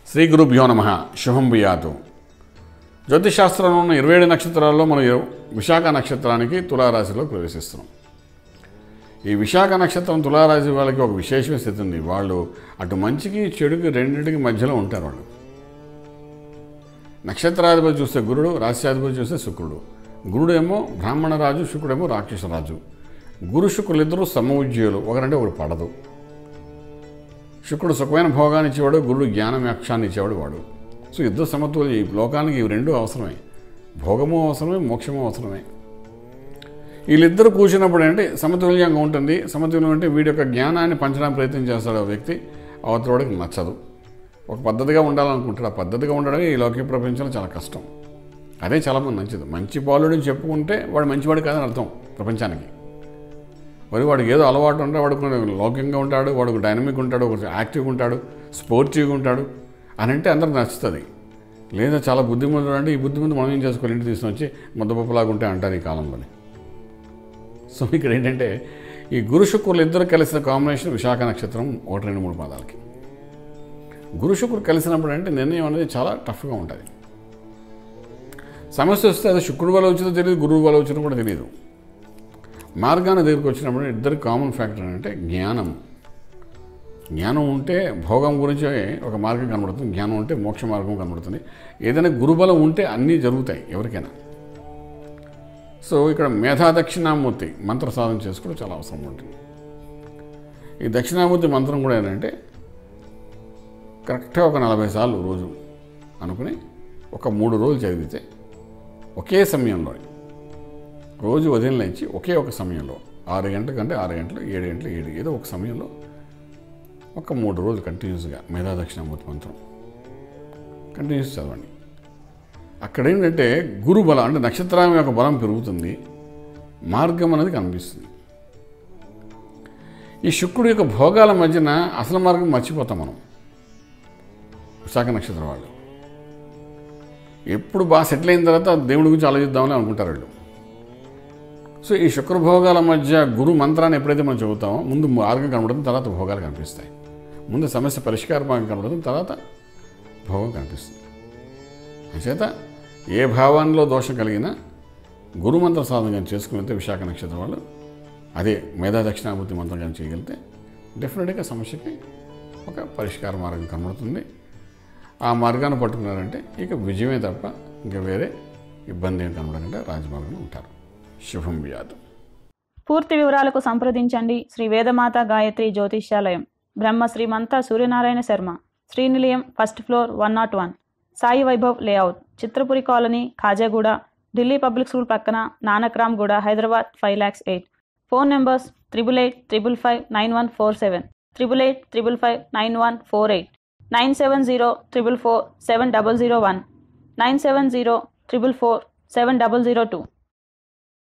శ్రీ గురుభ్యో నమ శుభం బియాతు జ్యోతిషాస్త్రంలో ఉన్న ఇరవై ఏడు నక్షత్రాల్లో మనం ఇరవ- విశాఖ నక్షత్రానికి తులారాశిలో ప్రవేశిస్తున్నాం ఈ విశాఖ నక్షత్రం తులారాశి వాళ్ళకి ఒక విశేషమైన స్థితి ఉంది వాళ్ళు అటు మంచికి చెడుకి రెండింటికి మధ్యలో ఉంటారు వాళ్ళు నక్షత్రాధిపతి చూస్తే గురుడు రాశ్యాధిపతి చూస్తే శుక్రుడు గురుడు ఏమో బ్రాహ్మణ రాజు శుక్రుడేమో రాక్షస రాజు గురు శుక్రులు ఇద్దరు సమఉజ్జీయులు ఒకరంటే ఒకటి పడదు శుక్రుడు సుఖమైన భోగాన్ని ఇచ్చేవాడు గురుడు జ్ఞానం మోక్షాన్ని ఇచ్చేవాడు వాడు సో ఇద్దరు సమతుల్యం ఈ లోకానికి ఇవి రెండు అవసరమే భోగము అవసరమే మోక్షము అవసరమే వీళ్ళిద్దరు కూర్చున్నప్పుడు అంటే సమతుల్యంగా ఉంటుంది సమతుల్యం అంటే వీడి యొక్క జ్ఞానాన్ని పంచడానికి ప్రయత్నం చేస్తాడు ఆ వ్యక్తి అవతలవాడికి నచ్చదు ఒక పద్ధతిగా ఉండాలనుకుంటాడు ఆ పద్ధతిగా ఉండడమే ఈ లౌకిక ప్రపంచంలో చాలా కష్టం అదే చాలామంది మంచిది మంచి బాలుడని చెప్పుకుంటే వాడు మంచివాడు కాదని అర్థం ప్రపంచానికి మరి వాడికి ఏదో అలవాటు ఉంటే వాడు కొన్ని లౌకికంగా ఉంటాడు వాడు డైనమిక్ ఉంటాడు ఒక యాక్టివ్గా ఉంటాడు స్పోర్టివ్గా ఉంటాడు అని అంటే అందరికి నచ్చుతుంది లేదా చాలా బుద్ధిమంతుడు అంటే ఈ బుద్ధిమంతు మనం ఏం చేసుకోవాలి ఇంటి తీసుకొని వచ్చి ముద్దపప్పులాగా ఉంటే అంటారు ఈ కాలంలోని సో ఇక్కడ ఏంటంటే ఈ గురు శుక్రులు ఇద్దరు కలిసిన కాంబినేషన్ విశాఖ నక్షత్రం ఒకటి రెండు మూడు పాదాలకి గురు శుక్రుడు కలిసినప్పుడు అంటే నిర్ణయం అనేది చాలా టఫ్గా ఉంటుంది సమస్య వస్తే అది శుక్రుడు వల్ల వచ్చిందో తెలియదు గురువు వల్ల వచ్చిందో కూడా తెలియదు మార్గాన్ని దగ్గరికి వచ్చినప్పుడు ఇద్దరు కామన్ ఫ్యాక్టర్ అంటే జ్ఞానం జ్ఞానం ఉంటే భోగం గురించి ఒక మార్గం కనబడుతుంది జ్ఞానం ఉంటే మోక్ష మార్గం కనబడుతుంది ఏదైనా గురుబలం ఉంటే అన్నీ జరుగుతాయి ఎవరికైనా సో ఇక్కడ మేధా దక్షిణామూర్తి మంత్ర సాధన చేసుకోవడం చాలా అవసరం ఉంటుంది ఈ దక్షిణామూర్తి మంత్రం కూడా ఏంటంటే కరెక్ట్గా ఒక నలభై సార్లు రోజు అనుకుని ఒక మూడు రోజులు చదివితే ఒకే సమయంలో రోజు ఉదయం లేచి ఒకే ఒక సమయంలో ఆరు గంటల కంటే ఆరు గంటలు ఏడు గంటలు ఏడు ఏదో ఒక సమయంలో ఒక మూడు రోజులు కంటిన్యూస్గా మేధా దక్షిణామూర్తి మంత్రం కంటిన్యూస్ చదవండి అక్కడ ఏంటంటే గురు బలం అంటే నక్షత్రం యొక్క బలం పెరుగుతుంది మార్గం అనేది కనిపిస్తుంది ఈ శుక్రుడు యొక్క భోగాల మధ్యన అసలు మార్గం మర్చిపోతాం మనం విశాఖ నక్షత్రం వాళ్ళు ఎప్పుడు బాగా సెటిల్ అయిన తర్వాత దేవుడి గురించి ఆలోచిద్దామని అనుకుంటారు వీళ్ళు సో ఈ శుక్రభోగాల మధ్య గురు మంత్రాన్ని ఎప్పుడైతే మనం చదువుతామో ముందు మార్గం కనబడుతుంది తర్వాత భోగాలు కనిపిస్తాయి ముందు సమస్య పరిష్కార మార్గం కనబడుతుంది తర్వాత భోగం కనిపిస్తుంది అంచేత ఏ భావంలో దోషం కలిగినా గురుమంత్ర సాధన కానీ చేసుకుని విశాఖ నక్షత్రం వాళ్ళు అదే మేధా దక్షిణామూర్తి మంత్రం కానీ చేయగలిగితే డెఫినెట్గా సమస్యకి ఒక పరిష్కార మార్గం కనబడుతుంది ఆ మార్గాన్ని పట్టుకున్నారంటే ఇక విజయమే తప్ప ఇంకా వేరే ఇబ్బంది ఏం కనబడకుండా రాజమార్గంలో ఉంటారు శుభం వ్యాధం పూర్తి వివరాలకు సంప్రదించండి Shri Vedamata Gayatri Jyotishyalayam Brahma Srimanta Suryanarayana Sharma Srinilayam first floor one nought one Sai Vaibhav layout Chitrapuri colony Khajaguda Delhi public school పక్కన Nanakramguda Hyderabad five lakhs eight phone numbers triple eight triple five nine one four seven triple eight triple five nine one four eight nine seven zero triple four seven double zero one nine seven zero triple four seven double zero two